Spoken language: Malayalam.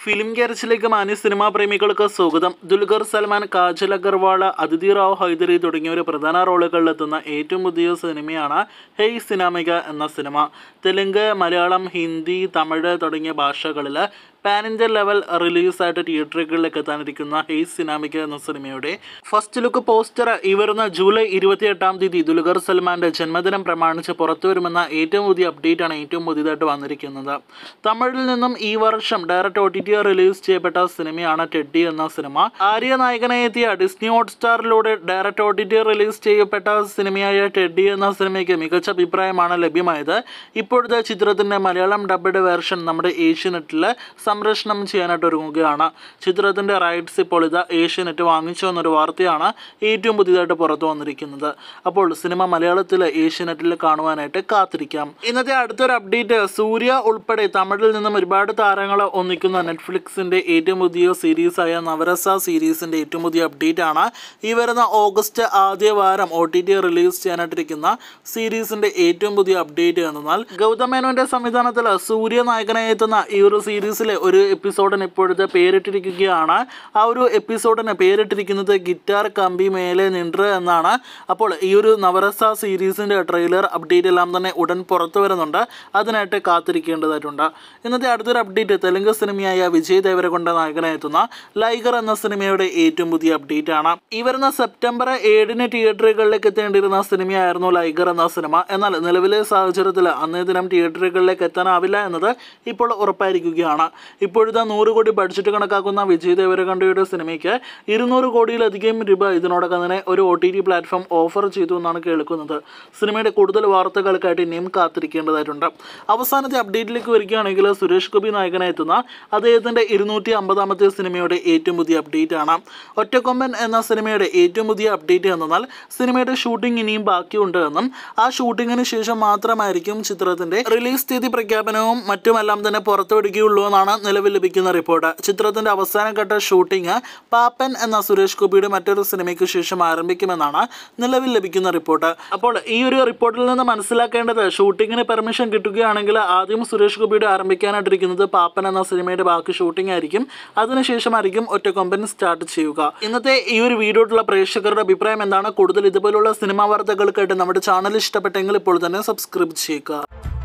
ഫിലിം ക്യാരച്ചിലേക്ക് മാന്യ സിനിമാ പ്രേമികൾക്ക് സ്വാഗതം ദുൽഖർ സൽമാൻ കാജൽ അഗർവാൾ അതിഥി റാവ് ഹൈദരി തുടങ്ങിയവർ പ്രധാന റോളുകളിലെത്തുന്ന ഏറ്റവും പുതിയ സിനിമയാണ് ഹെയ് സിനാമിക എന്ന സിനിമ തെലുങ്ക് മലയാളം ഹിന്ദി തമിഴ് തുടങ്ങിയ ഭാഷകളിൽ പാൻ ഇന്ത്യൻ ലെവൽ റിലീസായിട്ട് തിയേറ്ററുകളിലേക്ക് എത്താനിരിക്കുന്ന ഹെയ് സിനാമിക എന്ന സിനിമയുടെ ഫസ്റ്റ് ലുക്ക് പോസ്റ്റർ ഈ വരുന്ന ജൂലൈ ഇരുപത്തിയെട്ടാം തീയതി ദുൽഖർ സൽമാന്റെ ജന്മദിനം പ്രമാണിച്ച് പുറത്തു വരുമെന്ന ഏറ്റവും പുതിയ അപ്ഡേറ്റ് ആണ് ഏറ്റവും പുതിയതായിട്ട് വന്നിരിക്കുന്നത് തമിഴിൽ നിന്നും ഈ വർഷം direct O T T release ചെയ്യപ്പെട്ട സിനിമയാണ് ടെഡ്ഡി എന്ന സിനിമ ആര്യ നായകനായി എത്തിയ ഡിസ്നി ഹോട്ട്സ്റ്റാറിലൂടെ direct O T T release ചെയ്യപ്പെട്ട സിനിമയായ ടെഡ്ഡി എന്ന സിനിമയ്ക്ക് മികച്ച അഭിപ്രായമാണ് ലഭ്യമായത് ഇപ്പോഴത്തെ ചിത്രത്തിന്റെ മലയാളം ഡബ്ഡ് വേർഷൻ നമ്മുടെ ഏഷ്യനെറ്റിൽ സംരക്ഷണം ചെയ്യാനായിട്ട് ഒരുങ്ങുകയാണ് ചിത്രത്തിന്റെ റൈറ്റ്സ് ഇപ്പോൾ ഇത് ഏഷ്യനെറ്റ് വാങ്ങിച്ചു എന്നൊരു വാർത്തയാണ് ഏറ്റവും പുതിയതായിട്ട് പുറത്തു വന്നിരിക്കുന്നത് അപ്പോൾ സിനിമ മലയാളത്തിൽ ഏഷ്യനെറ്റിൽ കാണുവാനായിട്ട് കാത്തിരിക്കാം ഇന്നത്തെ അടുത്തൊരു അപ്ഡേറ്റ് സൂര്യ ഉൾപ്പെടെ തമിഴിൽ നിന്നും ഒരുപാട് താരങ്ങൾ ഒന്നിക്കുന്ന നെറ്റ്ഫ്ലിക്സിന്റെ ഏറ്റവും പുതിയ സീരീസായ നവരസ സീരീസിന്റെ ഏറ്റവും പുതിയ അപ്ഡേറ്റ് ആണ് ഈ വരുന്ന ഓഗസ്റ്റ് ആദ്യ വാരം ഒ ടി ടി റിലീസ് ചെയ്യാനായിട്ടിരിക്കുന്ന സീരീസിന്റെ ഏറ്റവും പുതിയ അപ്ഡേറ്റ് എന്നാൽ ഗൗതം മേനോന്റെ സംവിധാനത്തിൽ സൂര്യ നായകനായി എത്തുന്ന ഈ ഒരു സീരീസിലെ ഒരു എപ്പിസോഡിന് ഇപ്പോഴത്തെ പേരിട്ടിരിക്കുകയാണ് ആ ഒരു എപ്പിസോഡിന് പേരിട്ടിരിക്കുന്നത് ഗിറ്റാർ കമ്പി മേലെ നിன்று എന്നാണ് അപ്പോൾ ഈ ഒരു നവരസ സീരീസിന്റെ ട്രെയിലർ അപ്ഡേറ്റ് എല്ലാം തന്നെ ഉടൻ പുറത്തു വരുന്നുണ്ട് അതിനായിട്ട് കാത്തിരിക്കേണ്ടതായിട്ടുണ്ട് ഇന്നത്തെ അടുത്തൊരു അപ്ഡേറ്റ് തെലുങ്ക് സിനിമയായ വിജയ് ദേവരകൊണ്ട നായകനായെത്തുന്ന ലൈഗർ എന്ന സിനിമയുടെ ഏറ്റവും പുതിയ അപ്ഡേറ്റ് ആണ് ഈ വരുന്ന സെപ്റ്റംബർ ഏഴിന് തിയേറ്ററുകളിലേക്ക് എത്തേണ്ടിയിരുന്ന സിനിമയായിരുന്നു ലൈഗർ എന്ന സിനിമ എന്നാൽ നിലവിലെ സാഹചര്യത്തിൽ അന്നേ ദിനം തിയേറ്ററുകളിലേക്ക് എത്താനാവില്ല എന്നത് ഇപ്പോൾ ഉറപ്പായിരിക്കുകയാണ് ഇപ്പോഴത്തെ നൂറ് കോടി ബഡ്ജറ്റ് കണക്കാക്കുന്ന വിജയ് ദേവരകൊണ്ടയുടെ സിനിമയ്ക്ക് ഇരുന്നൂറ് കോടിയിലധികം രൂപ ഇതിനോടകം തന്നെ ഒരു O T T platform offer ചെയ്തു എന്നാണ് കേൾക്കുന്നത് സിനിമയുടെ കൂടുതൽ വാർത്തകൾക്കായിട്ട് ഇനിയും കാത്തിരിക്കേണ്ടതായിട്ടുണ്ട് അവസാനത്തെ അപ്ഡേറ്റിലേക്ക് വരികയാണെങ്കിൽ സുരേഷ് ഗോപി നായകനായി എത്തുന്ന അദ്ദേഹത്തിൻ്റെ ഇരുന്നൂറ്റി അമ്പതാമത്തെ സിനിമയുടെ ഏറ്റവും പുതിയ അപ്ഡേറ്റ് ആണ് ഒറ്റക്കൊമ്പൻ എന്ന സിനിമയുടെ ഏറ്റവും പുതിയ അപ്ഡേറ്റ് എന്നാൽ സിനിമയുടെ ഷൂട്ടിംഗ് ഇനിയും ബാക്കിയുണ്ട് എന്നും ആ ഷൂട്ടിങ്ങിന് ശേഷം മാത്രമായിരിക്കും ചിത്രത്തിന്റെ റിലീസ് തീയതി പ്രഖ്യാപനവും മറ്റുമെല്ലാം തന്നെ പുറത്തുവിടുകയുള്ളൂ എന്നാണ് നിലവിൽ ലഭിക്കുന്ന റിപ്പോർട്ട് ചിത്രത്തിന്റെ അവസാനഘട്ട ഷൂട്ടിംഗ് പാപ്പൻ എന്ന സുരേഷ് ഗോപിയുടെ മറ്റൊരു സിനിമയ്ക്ക് ശേഷം ആരംഭിക്കുമെന്നാണ് നിലവിൽ ലഭിക്കുന്ന റിപ്പോർട്ട് അപ്പോൾ ഈ ഒരു റിപ്പോർട്ടിൽ നിന്ന് മനസ്സിലാക്കേണ്ടത് ഷൂട്ടിങ്ങിന് പെർമിഷൻ കിട്ടുകയാണെങ്കിൽ ആദ്യം സുരേഷ് ഗോപിയുടെ ആരംഭിക്കാനായിട്ടിരിക്കുന്നത് പാപ്പൻ എന്ന സിനിമയുടെ ബാക്കി ഷൂട്ടിംഗ് ആയിരിക്കും അതിനുശേഷമായിരിക്കും ഒറ്റ കൊമ്പൻ സ്റ്റാർട്ട് ചെയ്യുക ഇന്നത്തെ ഈ ഒരു വീഡിയോയിലുള്ള പ്രേക്ഷകരുടെ അഭിപ്രായം എന്താണ് കൂടുതൽ ഇതുപോലുള്ള സിനിമാ വാർത്തകൾക്കായിട്ട് നമ്മുടെ ചാനൽ ഇഷ്ടപ്പെട്ടെങ്കിൽ ഇപ്പോൾ തന്നെ സബ്സ്ക്രൈബ് ചെയ്യുക